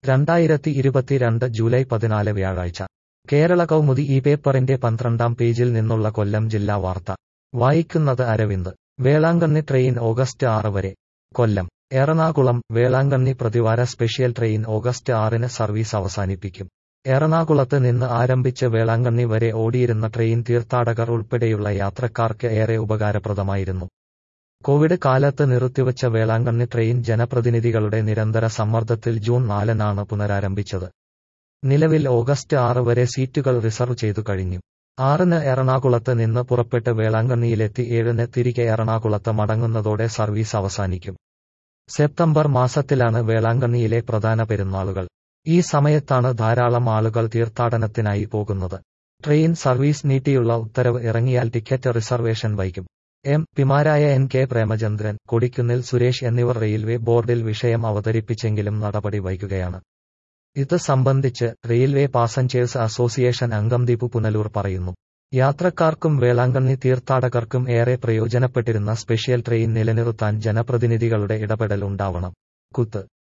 രണ്ടായിരത്തി ഇരുപത്തിരണ്ട് ജൂലൈ പതിനാല് വ്യാഴാഴ്ച കേരള കൗമുദി ഈ പേപ്പറിന്റെ പന്ത്രണ്ടാം പേജിൽ നിന്നുള്ള കൊല്ലം ജില്ലാ വാർത്ത വായിക്കുന്നത് അരവിന്ദ് വേളാങ്കണ്ണി ട്രെയിൻ ഓഗസ്റ്റ് ആറ് വരെ കൊല്ലം എറണാകുളം വേളാങ്കണ്ണി പ്രതിവാര സ്പെഷ്യൽ ട്രെയിൻ ഓഗസ്റ്റ് ആറിന് സർവീസ് അവസാനിപ്പിക്കും എറണാകുളത്ത് നിന്ന് ആരംഭിച്ച് വേളാങ്കണ്ണി വരെ ഓടിയിരുന്ന ട്രെയിൻ തീർത്ഥാടകർ ഉൾപ്പെടെയുള്ള യാത്രക്കാർക്ക് ഏറെ ഉപകാരപ്രദമായിരുന്നു കോവിഡ് കാലത്ത് നിർത്തിവച്ച വേളാങ്കണ്ണി ട്രെയിൻ ജനപ്രതിനിധികളുടെ നിരന്തര സമ്മർദ്ദത്തിൽ ജൂൺ നാലിനാണ് പുനരാരംഭിച്ചത് നിലവിൽ ഓഗസ്റ്റ് ആറ് വരെ സീറ്റുകൾ റിസർവ് ചെയ്തു കഴിഞ്ഞു ആറിന് എറണാകുളത്ത് നിന്ന് പുറപ്പെട്ട് വേളാങ്കണ്ണിയിലെത്തി ഏഴിന് തിരികെ എറണാകുളത്ത് മടങ്ങുന്നതോടെ സർവീസ് അവസാനിക്കും സെപ്റ്റംബർ മാസത്തിലാണ് വേളാങ്കണ്ണിയിലെ പ്രധാന പെരുന്നാളുകൾ ഈ സമയത്താണ് ധാരാളം ആളുകൾ തീർത്ഥാടനത്തിനായി പോകുന്നത് ട്രെയിൻ സർവീസ് നീട്ടിയുള്ള ഉത്തരവ് ഇറങ്ങിയാൽ ടിക്കറ്റ് റിസർവേഷൻ വൈകും എം പിമാരായ എൻ കെ പ്രേമചന്ദ്രൻ കൊടിക്കുന്നിൽ സുരേഷ് എന്നിവർ റെയിൽവേ ബോർഡിൽ വിഷയം അവതരിപ്പിച്ചെങ്കിലും നടപടി വൈകുകയാണ് ഇത് സംബന്ധിച്ച് റെയിൽവേ പാസഞ്ചേഴ്സ് അസോസിയേഷൻ അംഗം ദീപു പുനലൂർ പറയുന്നു യാത്രക്കാർക്കും വേളാങ്കണ്ണി തീർത്ഥാടകർക്കും ഏറെ പ്രയോജനപ്പെട്ടിരുന്ന സ്പെഷ്യൽ ട്രെയിൻ നിലനിർത്താൻ ജനപ്രതിനിധികളുടെ ഇടപെടൽ ഉണ്ടാവണം കുത്ത്